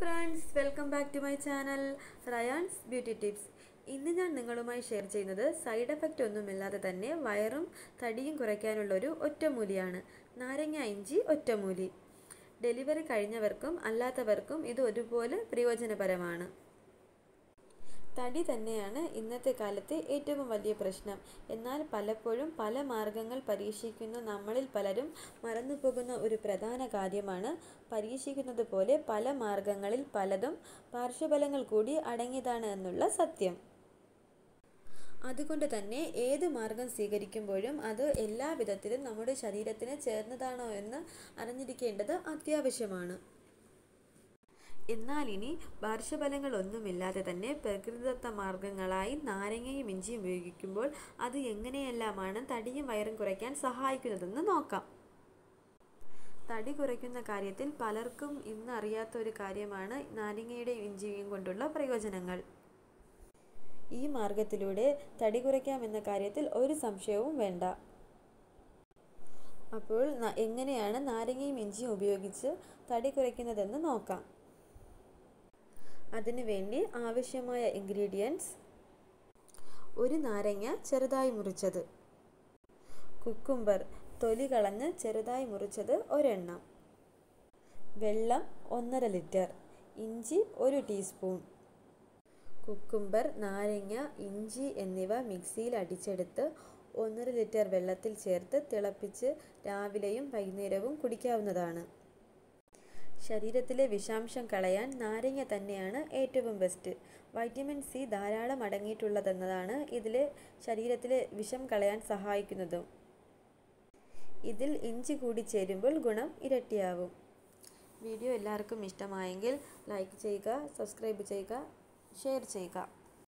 friends welcome back to my channel Rayan's beauty tips ഇന്ന് ഞാൻ നിങ്ങളുമായി ഷെയർ ചെയ്യുന്നത് സൈഡ് എഫക്റ്റ് ഒന്നുമില്ലാതെ തന്നെ വയറും തടിയും കുറയ്ക്കാനുള്ളൊരു ഒറ്റമൂലിയാണ് നാരങ്ങ ഇഞ്ചി ഒറ്റമൂലി ഡെലിവറി കഴിഞ്ഞവർക്കും അല്ലാത്തവർക്കും ഇത് ഒരുപോലെ പ്രയോജനപരമാണ് തടി തന്നെയാണ് ഇന്നത്തെ കാലത്തെ ഏറ്റവും വലിയ പ്രശ്നം എന്നാൽ പലപ്പോഴും പല മാർഗങ്ങൾ പരീക്ഷിക്കുന്ന നമ്മളിൽ പലരും മറന്നുപോകുന്ന ഒരു പ്രധാന കാര്യമാണ് പരീക്ഷിക്കുന്നത് പോലെ പല മാർഗങ്ങളിൽ പലതും പാർശ്വഫലങ്ങൾ കൂടി അടങ്ങിയതാണ് എന്നുള്ള സത്യം അതുകൊണ്ട് തന്നെ ഏത് മാർഗം സ്വീകരിക്കുമ്പോഴും അത് എല്ലാ വിധത്തിലും നമ്മുടെ ശരീരത്തിന് ചേർന്നതാണോ എന്ന് അറിഞ്ഞിരിക്കേണ്ടത് അത്യാവശ്യമാണ് എന്നാൽ ഇനി പാർശ്വഫലങ്ങളൊന്നുമില്ലാതെ തന്നെ പ്രകൃതിദത്ത മാർഗങ്ങളായി നാരങ്ങയും ഇഞ്ചിയും ഉപയോഗിക്കുമ്പോൾ അത് എങ്ങനെയെല്ലാമാണ് തടിയും വയറും കുറയ്ക്കാൻ സഹായിക്കുന്നതെന്ന് നോക്കാം തടി കുറയ്ക്കുന്ന കാര്യത്തിൽ പലർക്കും ഇന്ന് അറിയാത്ത ഒരു കാര്യമാണ് നാരങ്ങയുടെയും ഇഞ്ചിയും കൊണ്ടുള്ള പ്രയോജനങ്ങൾ ഈ മാർഗത്തിലൂടെ തടി കുറയ്ക്കാമെന്ന കാര്യത്തിൽ ഒരു സംശയവും വേണ്ട അപ്പോൾ എങ്ങനെയാണ് നാരങ്ങയും ഇഞ്ചിയും ഉപയോഗിച്ച് തടി കുറയ്ക്കുന്നതെന്ന് നോക്കാം അതിനു വേണ്ടി ആവശ്യമായ ഇൻഗ്രീഡിയൻസ് ഒരു നാരങ്ങ ചെറുതായി മുറിച്ചത് കുക്കുംബർ തൊലി കളഞ്ഞ് ചെറുതായി മുറിച്ചത് ഒരെണ്ണം വെള്ളം ഒന്നര ലിറ്റർ ഇഞ്ചി ഒരു ടീസ്പൂൺ കുക്കുംബർ നാരങ്ങ ഇഞ്ചി എന്നിവ മിക്സിയിൽ അടിച്ചെടുത്ത് ഒന്നര ലിറ്റർ വെള്ളത്തിൽ ചേർത്ത് തിളപ്പിച്ച് രാവിലെയും വൈകുന്നേരവും കുടിക്കാവുന്നതാണ് ശരീരത്തിലെ വിഷാംശം കളയാൻ നാരങ്ങ തന്നെയാണ് ഏറ്റവും ബെസ്റ്റ് വൈറ്റമിൻ സി ധാരാളം അടങ്ങിയിട്ടുള്ളതെന്നതാണ് ഇതിൽ ശരീരത്തിലെ വിഷം കളയാൻ സഹായിക്കുന്നതും ഇതിൽ ഇഞ്ചി കൂടി ചേരുമ്പോൾ ഗുണം ഇരട്ടിയാവും വീഡിയോ എല്ലാവർക്കും ഇഷ്ടമായെങ്കിൽ ലൈക്ക് ചെയ്യുക സബ്സ്ക്രൈബ് ചെയ്യുക ഷെയർ ചെയ്യുക